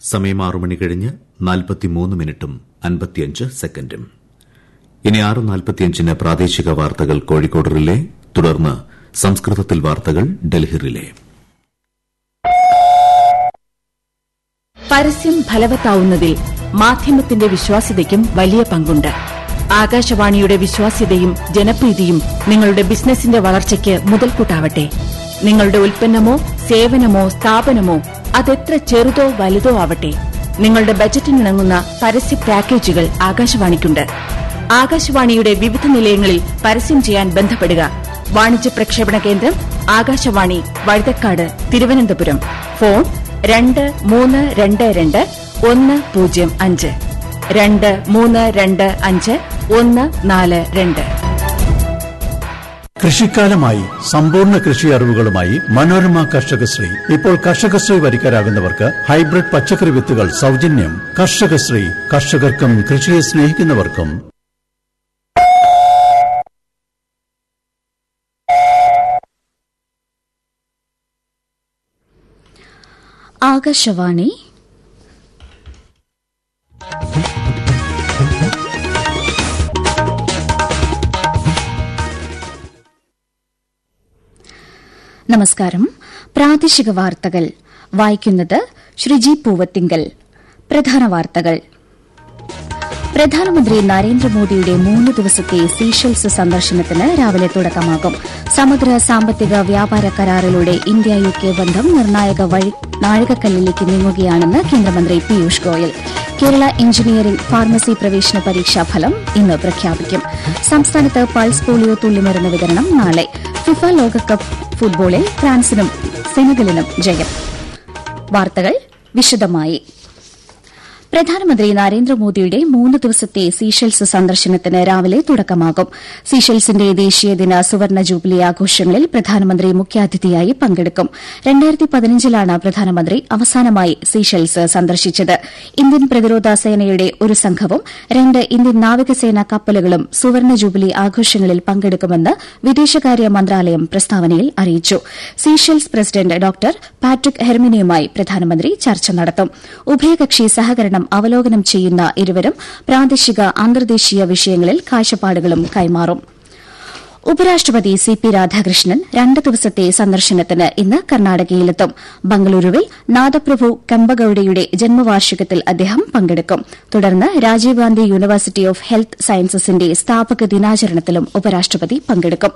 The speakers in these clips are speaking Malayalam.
സമയം ആറു മണി കഴിഞ്ഞ് നാൽപ്പത്തിമൂന്ന് മിനിറ്റും അൻപത്തിയഞ്ച് സെക്കൻഡും ഇനി ആറ് നാൽപ്പത്തിയഞ്ചിന് പ്രാദേശിക വാർത്തകൾ കോഴിക്കോട് റിലേ തുടർന്ന് സംസ്കൃതത്തിൽ വാർത്തകൾ ഡൽഹി റിലേ പരസ്യം ഫലവത്താവുന്നതിൽ മാധ്യമത്തിന്റെ വിശ്വാസ്യതയ്ക്കും വലിയ പങ്കുണ്ട് ആകാശവാണിയുടെ വിശ്വാസ്യതയും ജനപ്രീതിയും നിങ്ങളുടെ ബിസിനസിന്റെ വളർച്ചയ്ക്ക് മുതൽക്കൂട്ടാവട്ടെ നിങ്ങളുടെ ഉൽപ്പന്നമോ സേവനമോ സ്ഥാപനമോ അതെത്ര ചെറുതോ വലുതോ ആവട്ടെ നിങ്ങളുടെ ബജറ്റിനിണങ്ങുന്ന പരസ്യ പാക്കേജുകൾ ആകാശവാണിക്കുണ്ട് ആകാശവാണിയുടെ വിവിധ നിലയങ്ങളിൽ പരസ്യം ചെയ്യാൻ ബന്ധപ്പെടുക വാണിജ്യ പ്രക്ഷേപണ കേന്ദ്രം ആകാശവാണി വഴുതക്കാട് തിരുവനന്തപുരം ഫോൺ രണ്ട് മൂന്ന് രണ്ട് രണ്ട് ഒന്ന് പൂജ്യം അഞ്ച് രണ്ട് മൂന്ന് രണ്ട് അഞ്ച് ഒന്ന് നാല് രണ്ട് കൃഷിക്കാലമായി സമ്പൂർണ്ണ കൃഷി അറിവുകളുമായി മനോരമ കർഷകശ്രീ ഇപ്പോൾ കർഷകശ്രീ വരിക്കാരാകുന്നവർക്ക് ഹൈബ്രിഡ് പച്ചക്കറി വിത്തുകൾ സൗജന്യം കർഷകശ്രീ കർഷകർക്കും കൃഷിയെ സ്നേഹിക്കുന്നവർക്കും ആകാശവാണി നമസ്കാരം പ്രാദേശിക വാർത്തകൾ വായിക്കുന്നത് ശ്രീജി പൂവത്തിങ്കൽ പ്രധാന വാർത്തകൾ പ്രധാനമന്ത്രി നരേന്ദ്രമോദിയുടെ മൂന്ന് ദിവസത്തെ സീഷെൽസ് സന്ദർശനത്തിന് രാവിലെ തുടക്കമാകും സമഗ്ര സാമ്പത്തിക വ്യാപാര കരാറിലൂടെ ഇന്ത്യ യു കെ ബന്ധം നിർണായക വഴി നാഴികക്കല്ലിലേക്ക് നീങ്ങുകയാണെന്ന് കേന്ദ്രമന്ത്രി പീയൂഷ് ഗോയൽ കേരള എഞ്ചിനീയറിംഗ് ഫാർമസി പ്രവേശന പരീക്ഷാ ഫലം ഇന്ന് പ്രഖ്യാപിക്കും സംസ്ഥാനത്ത് പൾസ് പോളിയോ തുള്ളിമരുന്ന് വിതരണം നാളെ ഫിഫ ലോകകപ്പ് ഫുട്ബോളിൽ ഫ്രാൻസിനും സെനഗലിനും ജയം വാർത്തകൾ വിശദമായി പ്രധാനമന്ത്രി നരേന്ദ്രമോദിയുടെ മൂന്ന് ദിവസത്തെ സീഷെൽസ് സന്ദർശനത്തിന് രാവിലെ തുടക്കമാകും സീഷെൽസിന്റെ ദേശീയദിന സുവർണ ജൂബിലി ആഘോഷങ്ങളിൽ പ്രധാനമന്ത്രി മുഖ്യാതിഥിയായി പങ്കെടുക്കും രണ്ടായിരത്തി പതിനഞ്ചിലാണ് പ്രധാനമന്ത്രി അവസാനമായി സീഷെൽസ് സന്ദർശിച്ചത് ഇന്ത്യൻ പ്രതിരോധ സേനയുടെ ഒരു സംഘവും രണ്ട് ഇന്ത്യൻ നാവികസേന കപ്പലുകളും സുവർണ ജൂബിലി ആഘോഷങ്ങളിൽ പങ്കെടുക്കുമെന്ന് വിദേശകാര്യ മന്ത്രാലയം പ്രസ്താവനയിൽ അറിയിച്ചു സീഷെൽസ് പ്രസിഡന്റ് ഡോക്ടർ പാട്രിക് ഹെർമിനിയുമായി പ്രധാനമന്ത്രി ചർച്ച നടത്തും ഉഭയകക്ഷി സഹകരണം അവലോകനം ചെയ്യുന്ന ഇരുവരും പ്രാദേശിക അന്തർദേശീയ വിഷയങ്ങളിൽ കാഴ്ചപ്പാടുകളും കൈമാറും ഉപരാഷ്ട്രപതി സി പി രാധാകൃഷ്ണൻ രണ്ട് ദിവസത്തെ സന്ദർശനത്തിന് ഇന്ന് കർണാടകയിലെത്തും ബംഗളൂരുവിൽ നാദപ്രഭു കമ്പഗൌഡയുടെ ജന്മവാർഷികത്തിൽ അദ്ദേഹം പങ്കെടുക്കും തുടർന്ന് Rajiv Gandhi university of health സയൻസസിന്റെ സ്ഥാപക ദിനാചരണത്തിലും ഉപരാഷ്ട്രപതി പങ്കെടുക്കും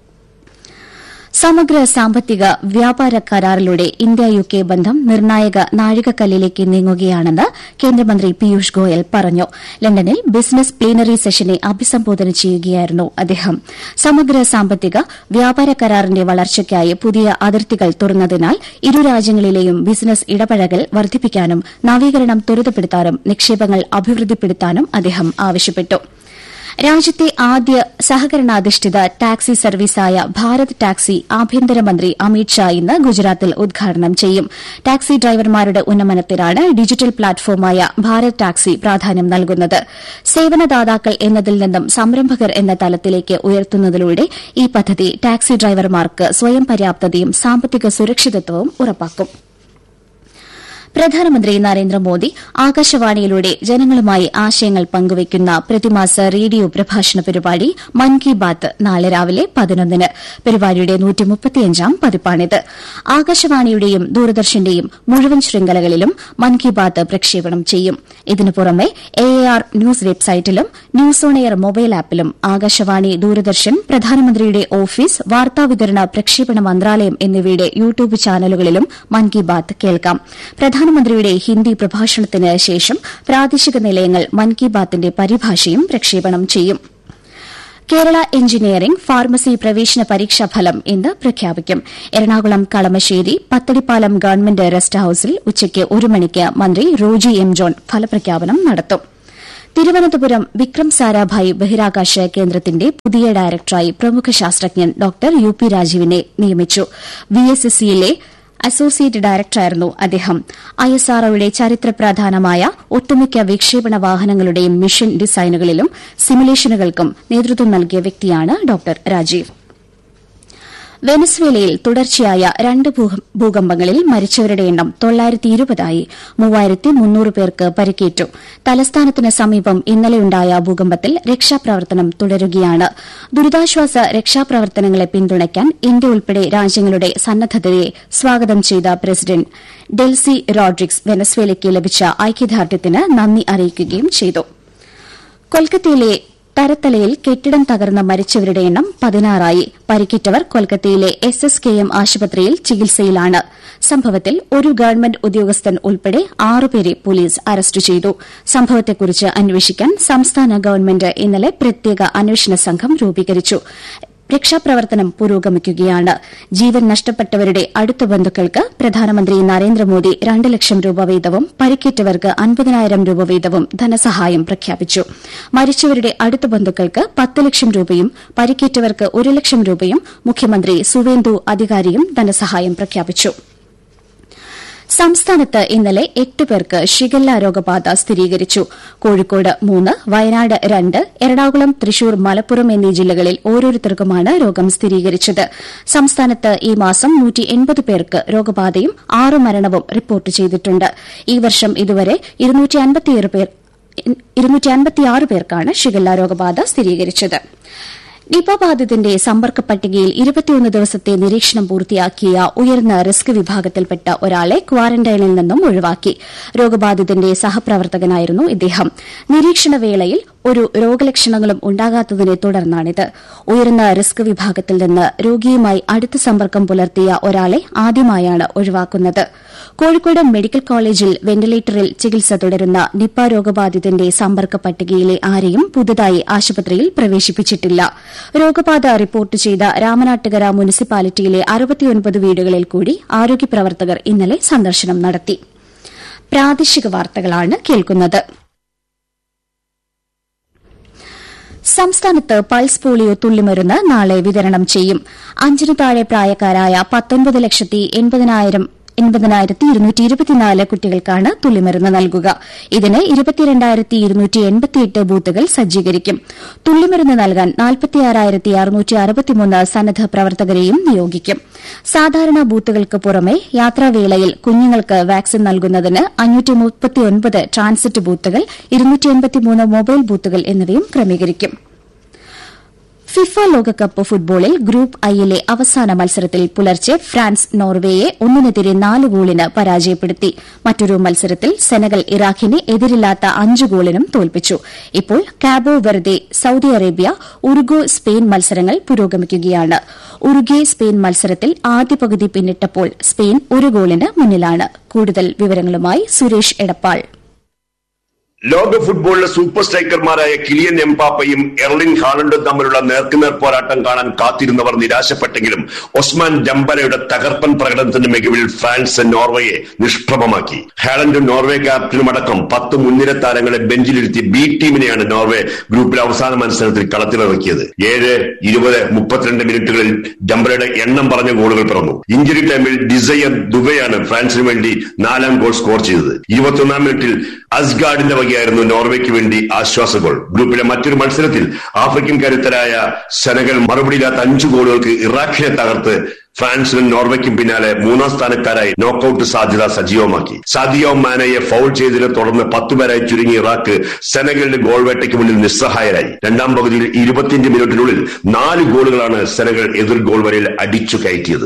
സമഗ്ര സാമ്പത്തിക വ്യാപാര കരാറിലൂടെ ഇന്ത്യ യു കെ ബന്ധം നിർണായക നാഴികക്കല്ലിലേക്ക് നീങ്ങുകയാണെന്ന് കേന്ദ്രമന്ത്രി പീയൂഷ് ഗോയൽ പറഞ്ഞു ലണ്ടനിൽ ബിസിനസ് പ്ലീനറി സെഷനെ അഭിസംബോധന ചെയ്യുകയായിരുന്നു അദ്ദേഹം സമഗ്ര സാമ്പത്തിക വ്യാപാര കരാറിന്റെ വളർച്ചയ്ക്കായി പുതിയ അതിർത്തികൾ തുറന്നതിനാൽ ഇരു രാജ്യങ്ങളിലെയും ബിസിനസ് ഇടപഴകൽ വർദ്ധിപ്പിക്കാനും നവീകരണം ത്വരിതപ്പെടുത്താനും നിക്ഷേപങ്ങൾ അഭിവൃദ്ധിപ്പെടുത്താനും അദ്ദേഹം ആവശ്യപ്പെട്ടു രാജ്യത്തെ ആദ്യ സഹകരണാധിഷ്ഠിത ടാക്സി സർവീസായ ഭാരത് ടാക്സി ആഭ്യന്തരമന്ത്രി അമിത് ഷാ ഇന്ന് ഗുജറാത്തിൽ ഉദ്ഘാടനം ചെയ്യും ടാക്സി ഡ്രൈവർമാരുടെ ഉന്നമനത്തിനാണ് ഡിജിറ്റൽ പ്ലാറ്റ്ഫോമായ ഭാരത് ടാക്സി പ്രാധാന്യം നൽകുന്നത് സേവനദാതാക്കൾ എന്നതിൽ നിന്നും സംരംഭകർ എന്ന തലത്തിലേക്ക് ഉയർത്തുന്നതിലൂടെ ഈ പദ്ധതി ടാക്സി ഡ്രൈവർമാർക്ക് സ്വയം പര്യാപ്തതയും സാമ്പത്തിക സുരക്ഷിതത്വവും ഉറപ്പാക്കും പ്രധാനമന്ത്രി നരേന്ദ്രമോദി ആകാശവാണിയിലൂടെ ജനങ്ങളുമായി ആശയങ്ങൾ പങ്കുവയ്ക്കുന്ന പ്രതിമാസ റേഡിയോ പ്രഭാഷണ പരിപാടി മൻ കി ബാത്ത് നാളെ രാവിലെ പതിനൊന്നിന് പരിപാടിയുടെ നൂറ്റിമുപ്പത്തിയഞ്ചാം പതിപ്പാണിത് ആകാശവാണിയുടെയും ദൂരദർശന്റെയും മുഴുവൻ ശൃംഖലകളിലും മൻ കി ബാത്ത് പ്രക്ഷേപണം ചെയ്യും ഇതിനു പുറമെ എ ആർ ന്യൂസ് വെബ്സൈറ്റിലും ന്യൂസ് ഓൺ എയർ മൊബൈൽ ആപ്പിലും ആകാശവാണി ദൂരദർശൻ പ്രധാനമന്ത്രിയുടെ ഓഫീസ് വാർത്താവിതരണ പ്രക്ഷേപണ മന്ത്രാലയം എന്നിവയുടെ യൂട്യൂബ് ചാനലുകളിലും മൻ കി ബാത്ത് കേൾക്കാം പ്രധാനമന്ത്രിയുടെ ഹിന്ദി പ്രഭാഷണത്തിന് ശേഷം പ്രാദേശിക നിലയങ്ങൾ മൻ കി ബാത്തിന്റെ പരിഭാഷയും പ്രക്ഷേപണം ചെയ്യും കേരള എഞ്ചിനീയറിംഗ് ഫാർമസി പ്രവേശന പരീക്ഷാ ഫലം ഇന്ന് പ്രഖ്യാപിക്കും എറണാകുളം കളമശ്ശേരി പത്തടിപ്പാലം ഗവൺമെന്റ് റെസ്റ്റ് ഹൌസിൽ ഉച്ചയ്ക്ക് ഒരു മണിക്ക് മന്ത്രി റോജി എം ജോൺ ഫലപ്രഖ്യാപനം നടത്തും തിരുവനന്തപുരം വിക്രം സാരാഭായ് ബഹിരാകാശ കേന്ദ്രത്തിന്റെ പുതിയ ഡയറക്ടറായി പ്രമുഖ ശാസ്ത്രജ്ഞൻ ഡോക്ടർ യു പി രാജീവിനെ നിയമിച്ചു വി എസ് എസ് സിയിലെ അസോസിയേറ്റ് ഡയറക്ടറായിരുന്നു അദ്ദേഹം ഐഎസ്ആർഒയുടെ ചരിത്രപ്രധാനമായ ഒട്ടുമിക്ക വിക്ഷേപണ വാഹനങ്ങളുടെയും മിഷൻ ഡിസൈനുകളിലും സിമുലേഷനുകൾക്കും നേതൃത്വം നൽകിയ വ്യക്തിയാണ് ഡോക്ടർ രാജീവ് വെനസ്വേലയിൽ തുടർച്ചയായ രണ്ട് ഭൂകമ്പങ്ങളിൽ മരിച്ചവരുടെ എണ്ണം തൊള്ളായിരത്തി ഇരുപതായി മൂവായിരത്തി മുന്നൂറ് പേർക്ക് പരിക്കേറ്റു തലസ്ഥാനത്തിന് സമീപം ഇന്നലെയുണ്ടായ ഭൂകമ്പത്തിൽ രക്ഷാപ്രവർത്തനം തുടരുകയാണ് ദുരിതാശ്വാസ രക്ഷാപ്രവർത്തനങ്ങളെ പിന്തുണയ്ക്കാൻ ഇന്ത്യ ഉൾപ്പെടെ രാജ്യങ്ങളുടെ സന്നദ്ധതയെ സ്വാഗതം ചെയ്ത പ്രസിഡന്റ് ഡെൽസി റോഡ്രിക്സ് വെനസ്വേലയ്ക്ക് ലഭിച്ച ഐക്യദാർഢ്യത്തിന് നന്ദി അറിയിക്കുകയും ചെയ്തു കൊൽക്കത്തയിലെ തരത്തലയിൽ കെട്ടിടം തകർന്ന് മരിച്ചവരുടെ എണ്ണം പതിനാറായി പരിക്കേറ്റവർ കൊൽക്കത്തയിലെ എസ് എസ് കെ എം ആശുപത്രിയിൽ ചികിത്സയിലാണ് സംഭവത്തിൽ ഒരു ഗവൺമെന്റ് ഉദ്യോഗസ്ഥൻ ഉൾപ്പെടെ ആറുപേരെ പോലീസ് അറസ്റ്റ് ചെയ്തു സംഭവത്തെക്കുറിച്ച് അന്വേഷിക്കാൻ സംസ്ഥാന ഗവൺമെന്റ് ഇന്നലെ പ്രത്യേക അന്വേഷണ സംഘം രൂപീകരിച്ചു രക്ഷാപ്രവർത്തനം പുരോഗമിക്കുകയാണ് ജീവൻ നഷ്ടപ്പെട്ടവരുടെ അടുത്ത ബന്ധുക്കൾക്ക് പ്രധാനമന്ത്രി നരേന്ദ്രമോദി രണ്ട് ലക്ഷം രൂപ വീതവും പരിക്കേറ്റവർക്ക് അൻപതിനായിരം രൂപ വീതവും ധനസഹായം പ്രഖ്യാപിച്ചു മരിച്ചവരുടെ അടുത്ത ബന്ധുക്കൾക്ക് പത്ത് ലക്ഷം രൂപയും പരിക്കേറ്റവർക്ക് ഒരു ലക്ഷം രൂപയും മുഖ്യമന്ത്രി സുവേന്ദു അധികാരിയും ധനസഹായം പ്രഖ്യാപിച്ചു സംസ്ഥാനത്ത് ഇന്നലെ എട്ട് പേർക്ക് ഷിഗല്ല രോഗബാധ സ്ഥിരീകരിച്ചു കോഴിക്കോട് മൂന്ന് വയനാട് രണ്ട് എറണാകുളം തൃശൂർ മലപ്പുറം എന്നീ ജില്ലകളിൽ ഓരോരുത്തർക്കുമാണ് രോഗം സ്ഥിരീകരിച്ചത് സംസ്ഥാനത്ത് ഈ മാസം പേർക്ക് രോഗബാധയും ആറ് മരണവും റിപ്പോർട്ട് ചെയ്തിട്ടുണ്ട് ഈ വർഷം ഇതുവരെ പേർക്കാണ് ഷിഗല്ല രോഗബാധ സ്ഥിരീകരിച്ചത് നിപ ബാധിതന്റെ സമ്പർക്ക പട്ടികയിൽ ഇരുപത്തിയൊന്ന് ദിവസത്തെ നിരീക്ഷണം പൂർത്തിയാക്കിയ ഉയർന്ന റിസ്ക് വിഭാഗത്തിൽപ്പെട്ട ഒരാളെ ക്വാറന്റൈനിൽ നിന്നും ഒഴിവാക്കി രോഗബാധിതന്റെ സഹപ്രവർത്തകനായിരുന്നു ഇദ്ദേഹം നിരീക്ഷണ വേളയിൽ ഒരു രോഗലക്ഷണങ്ങളും ഉണ്ടാകാത്തതിനെ തുടർന്നാണിത് ഉയർന്ന റിസ്ക് വിഭാഗത്തിൽ നിന്ന് രോഗിയുമായി അടുത്ത സമ്പർക്കം പുലർത്തിയ ഒരാളെ ആദ്യമായാണ് ഒഴിവാക്കുന്നത് കോഴിക്കോട് മെഡിക്കൽ കോളേജിൽ വെന്റിലേറ്ററിൽ ചികിത്സ തുടരുന്ന നിപ്പ രോഗബാധിതന്റെ സമ്പർക്ക പട്ടികയിലെ ആരെയും പുതുതായി ആശുപത്രിയിൽ പ്രവേശിപ്പിച്ചിട്ടില്ല രോഗബാധ റിപ്പോർട്ട് ചെയ്ത രാമനാട്ടുകര മുനിസിപ്പാലിറ്റിയിലെ അറുപത്തിയൊൻപത് വീടുകളിൽ കൂടി ആരോഗ്യപ്രവർത്തകർ ഇന്നലെ സന്ദർശനം നടത്തി പ്രാദേശിക വാർത്തകളാണ് കേൾക്കുന്നത് സംസ്ഥാനത്ത് പൾസ് പോളിയോ തുള്ളിമരുന്ന് നാളെ വിതരണം ചെയ്യും അഞ്ചിനു താഴെ പ്രായക്കാരായ പത്തൊൻപത് ലക്ഷത്തി എൺപതിനായിരം എൺപതിനായിരത്തി ഇരുന്നൂറ്റി ഇരുപത്തിനാല് കുട്ടികൾക്കാണ് തുള്ളിമരുന്ന് നൽകുക ഇതിന് ഇരുപത്തിരണ്ടായിരത്തി ഇരുന്നൂറ്റി എൺപത്തിയെട്ട് ബൂത്തുകൾ സജ്ജീകരിക്കും തുള്ളിമരുന്ന് നൽകാൻ നാൽപ്പത്തിയാറായിരത്തി അറുന്നൂറ്റി അറുപത്തിമൂന്ന് സന്നദ്ധ പ്രവർത്തകരെയും നിയോഗിക്കും സാധാരണ ബൂത്തുകൾക്ക് പുറമെ യാത്രാവേളയിൽ കുഞ്ഞുങ്ങൾക്ക് വാക്സിൻ നൽകുന്നതിന് അഞ്ഞൂറ്റി മുപ്പത്തിയൊൻപത് ട്രാൻസിറ്റ് ബൂത്തുകൾ ഇരുന്നൂറ്റി എൺപത്തിമൂന്ന് മൊബൈൽ ബൂത്തുകൾ എന്നിവയും ക്രമീകരിക്കും ഫിഫ ലോകകപ്പ് ഫുട്ബോളിൽ ഗ്രൂപ്പ് ഐയിലെ അവസാന മത്സരത്തിൽ പുലർച്ചെ ഫ്രാൻസ് നോർവേയെ ഒന്നിനെതിരെ നാല് ഗോളിന് പരാജയപ്പെടുത്തി മറ്റൊരു മത്സരത്തിൽ സെനഗൽ ഇറാഖിനെ എതിരില്ലാത്ത അഞ്ച് ഗോളിനും തോൽപ്പിച്ചു ഇപ്പോൾ Cabo Verde Saudi Arabia Uruguay Spain മത്സരങ്ങൾ പുരോഗമിക്കുകയാണ് ഉറുഗെ സ്പെയിൻ മത്സരത്തിൽ ആദ്യ പകുതി പിന്നിട്ടപ്പോൾ സ്പെയിൻ ഒരു ഗോളിന് മുന്നിലാണ് കൂടുതൽ വിവരങ്ങളുമായി സുരേഷ് എടപ്പാൾ ലോക ഫുട്ബോളിലെ സൂപ്പർ സ്ട്രൈക്കർമാരായ കിലിയൻ എംപാപ്പയും എർലിൻ ഹാലണ്ടും തമ്മിലുള്ള നേർക്കുനേർ പോരാട്ടം കാണാൻ കാത്തിരുന്നവർ നിരാശപ്പെട്ടെങ്കിലും ഒസ്മാൻ ഡംബലയുടെ തകർപ്പൻ പ്രകടനത്തിന്റെ മികവിൽ ഫ്രാൻസ് നോർവേയെ നിഷ്പ്രഭമാക്കി ഹാലണ്ടും നോർവേ ക്യാപ്റ്റനും അടക്കം പത്ത് മുൻനിര താരങ്ങളെ ബെഞ്ചിലിരുത്തി ബി ടീമിനെയാണ് നോർവേ ഗ്രൂപ്പിലെ അവസാന മത്സരത്തിൽ കളത്തിലിറക്കിയത് ഏഴ് ഇരുപത് മുപ്പത്തിരണ്ട് മിനിറ്റുകളിൽ ഡംബലയുടെ എണ്ണം പറഞ്ഞ ഗോളുകൾ പിറന്നു ഇഞ്ചുറി ടൈമിൽ ഡിസയർ ദുബെയാണ് ഫ്രാൻസിന് വേണ്ടി നാലാം ഗോൾ സ്കോർ ചെയ്തത് ഇരുപത്തിയൊന്നാം മിനിറ്റിൽ അസ്ഗാർഡിന്റെ വകയായിരുന്നു നോർവേക്ക് വേണ്ടി ആശ്വാസ ഗോൾ ഗ്രൂപ്പിലെ മറ്റൊരു മത്സരത്തിൽ ആഫ്രിക്കൻ കരുത്തരായ സെനഗൽ മറുപടിയില്ലാത്ത അഞ്ചു ഗോളുകൾക്ക് ഇറാഖിനെ തകർത്ത് ഫ്രാൻസിനും നോർവേക്കും പിന്നാലെ മൂന്നാം സ്ഥാനക്കാരായി നോക്കൌട്ട് സാധ്യത സജീവമാക്കി സാദിയോ മാനയെ ഫൌൾ ചെയ്തതിനെ തുടർന്ന് പത്തുപേരായി ചുരുങ്ങിയ ഇറാഖ് സെനഗലിന്റെ ഗോൾ വേട്ടയ്ക്ക് മുന്നിൽ നിസ്സഹായരായി രണ്ടാം പകുതിയിൽ ഇരുപത്തിയഞ്ച് മിനിറ്റിനുള്ളിൽ നാല് ഗോളുകളാണ് സെനഗൽ എതിർ ഗോൾ വരയിൽ അടിച്ചു കയറ്റിയത്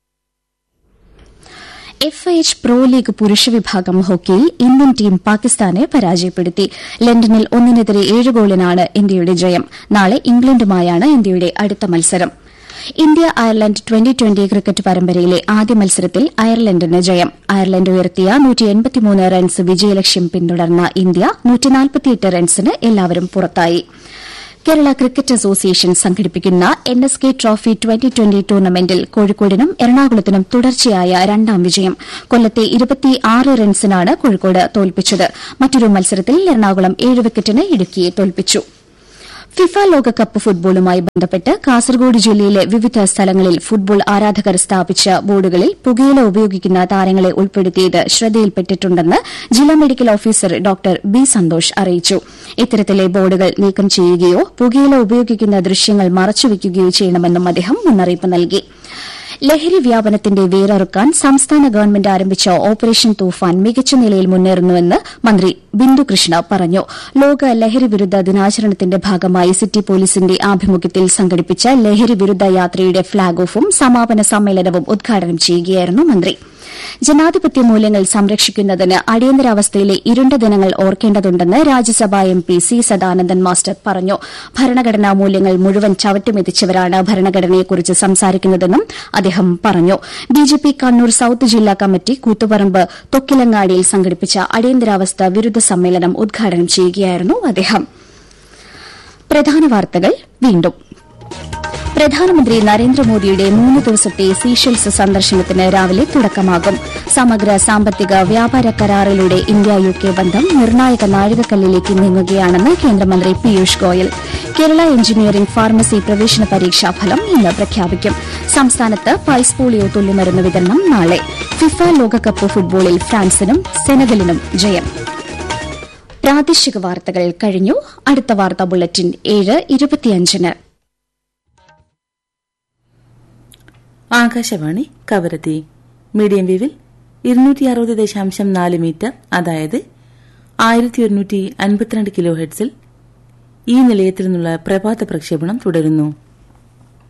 F I H pro league പുരുഷ വിഭാഗം ഹോക്കിയിൽ ഇന്ത്യൻ ടീം പാകിസ്ഥാനെ പരാജയപ്പെടുത്തി ലണ്ടനിൽ ഒന്നിനെതിരെ ഏഴ് ഗോളിനാണ് ഇന്ത്യയുടെ ജയം നാളെ ഇംഗ്ലണ്ടുമായാണ് ഇന്ത്യയുടെ അടുത്ത മത്സരം India Ireland twenty twenty cricket പരമ്പരയിലെ ആദ്യ മത്സരത്തിൽ അയർലൻഡിന് ജയം അയർലൻഡ് ഉയർത്തിയ റൺസ് വിജയലക്ഷ്യം പിന്തുടർന്ന ഇന്ത്യ റൺസിന് എല്ലാവരും പുറത്തായി കേരള ക്രിക്കറ്റ് അസോസിയേഷൻ സംഘടിപ്പിക്കുന്ന N S K trophy twenty twenty ടൂർണമെന്റിൽ കോഴിക്കോടിനും എറണാകുളത്തിനും തുടർച്ചയായ രണ്ടാം വിജയം കൊല്ലത്തെ ഇരുപത്തിയാറ് റൺസിനാണ് കോഴിക്കോട് തോൽപ്പിച്ചത് മറ്റൊരു മത്സരത്തിൽ എറണാകുളം ഏഴ് വിക്കറ്റിന് ഇടുക്കിയെ തോൽപ്പിച്ചു ഫിഫ ലോകകപ്പ് ഫുട്ബോളുമായി ബന്ധപ്പെട്ട് കാസർഗോഡ് ജില്ലയിലെ വിവിധ സ്ഥലങ്ങളിൽ ഫുട്ബോൾ ആരാധകർ സ്ഥാപിച്ച ബോർഡുകളിൽ പുകയില ഉപയോഗിക്കുന്ന താരങ്ങളെ ഉൾപ്പെടുത്തിയത് ശ്രദ്ധയിൽപ്പെട്ടിട്ടുണ്ടെന്ന് ജില്ലാ medical officer doctor B Santhosh അറിയിച്ചു ഇത്തരത്തിലെ ബോർഡുകൾ നീക്കം ചെയ്യുകയോ പുകയില ഉപയോഗിക്കുന്ന ദൃശ്യങ്ങൾ മറച്ചുവെക്കുകയോ ചെയ്യണമെന്നും അദ്ദേഹം മുന്നറിയിപ്പ് നൽകി ലഹരി വ്യാപനത്തിന്റെ വേരറുക്കാൻ സംസ്ഥാന ഗവൺമെന്റ് ആരംഭിച്ച ഓപ്പറേഷൻ തൂഫാൻ മികച്ച നിലയിൽ മുന്നേറുന്നുവെന്ന് മന്ത്രി ബിന്ദു കൃഷ്ണ പറഞ്ഞു ലോക ലഹരി വിരുദ്ധ ദിനാചരണത്തിന്റെ ഭാഗമായി സിറ്റി പോലീസിന്റെ ആഭിമുഖ്യത്തിൽ സംഘടിപ്പിച്ച ലഹരി വിരുദ്ധ യാത്രയുടെ ഫ്ളാഗ് ഓഫും സമാപന സമ്മേളനവും ഉദ്ഘാടനം ചെയ്യുകയായിരുന്നു മന്ത്രി ജനാധിപത്യ മൂല്യങ്ങൾ സംരക്ഷിക്കുന്നതിന് അടിയന്തരാവസ്ഥയിലെ ഇരുണ്ട ദിനങ്ങൾ ഓർക്കേണ്ടതുണ്ടെന്ന് രാജ്യസഭാ M P C Sadanandan master പറഞ്ഞു ഭരണഘടനാ മൂല്യങ്ങൾ മുഴുവൻ ചവറ്റുമെതിച്ചവരാണ് ഭരണഘടനയെക്കുറിച്ച് സംസാരിക്കുന്നതെന്നും അദ്ദേഹം പറഞ്ഞു ബിജെപി കണ്ണൂർ സൌത്ത് ജില്ലാ കമ്മിറ്റി കൂത്തുപറമ്പ് തൊക്കിലങ്ങാടിയിൽ സംഘടിപ്പിച്ച അടിയന്തരാവസ്ഥ വിരുദ്ധ സമ്മേളനം ഉദ്ഘാടനം ചെയ്യുകയായിരുന്നു അദ്ദേഹം പ്രധാന വാർത്തകൾ വീണ്ടും പ്രധാനമന്ത്രി നരേന്ദ്രമോദിയുടെ മൂന്ന് ദിവസത്തെ സീഷെൽസ് സന്ദർശനത്തിന് രാവിലെ തുടക്കമാകും സമഗ്ര സാമ്പത്തിക വ്യാപാര കരാറിലൂടെ ഇന്ത്യ യു കെ ബന്ധം നിർണായക നാഴികക്കല്ലിലേക്ക് നീങ്ങുകയാണെന്ന് കേന്ദ്രമന്ത്രി പീയൂഷ് ഗോയൽ കേരള എഞ്ചിനീയറിംഗ് ഫാർമസി പ്രവേശന പരീക്ഷാ ഫലം ഇന്ന് പ്രഖ്യാപിക്കും സംസ്ഥാനത്ത് പൾസ് പോളിയോ തുള്ളിമരുന്ന് വിതരണം നാളെ ഫിഫ ലോകകപ്പ് ഫുട്ബോളിൽ ഫ്രാൻസിനും സെനഗലിനും ജയം പ്രാദേശിക വാർത്തകൾ കഴിഞ്ഞു അടുത്ത വാർത്താ ബുള്ളറ്റിൻ ഏഴ് ഇരുപത്തിയഞ്ചിന് ആകാശവാണി കവരത്തി മീഡിയം വേവിൽ ഇരുന്നൂറ്റി അറുപത് ദശാംശം നാല് മീറ്റർ അതായത് ആയിരത്തി ഒരുന്നൂറ്റി അൻപത്തിരണ്ട് കിലോ ഹെഡ്സിൽ ഈ നിലയത്തിൽ നിന്നുള്ള പ്രഭാത പ്രക്ഷേപണം തുടരുന്നു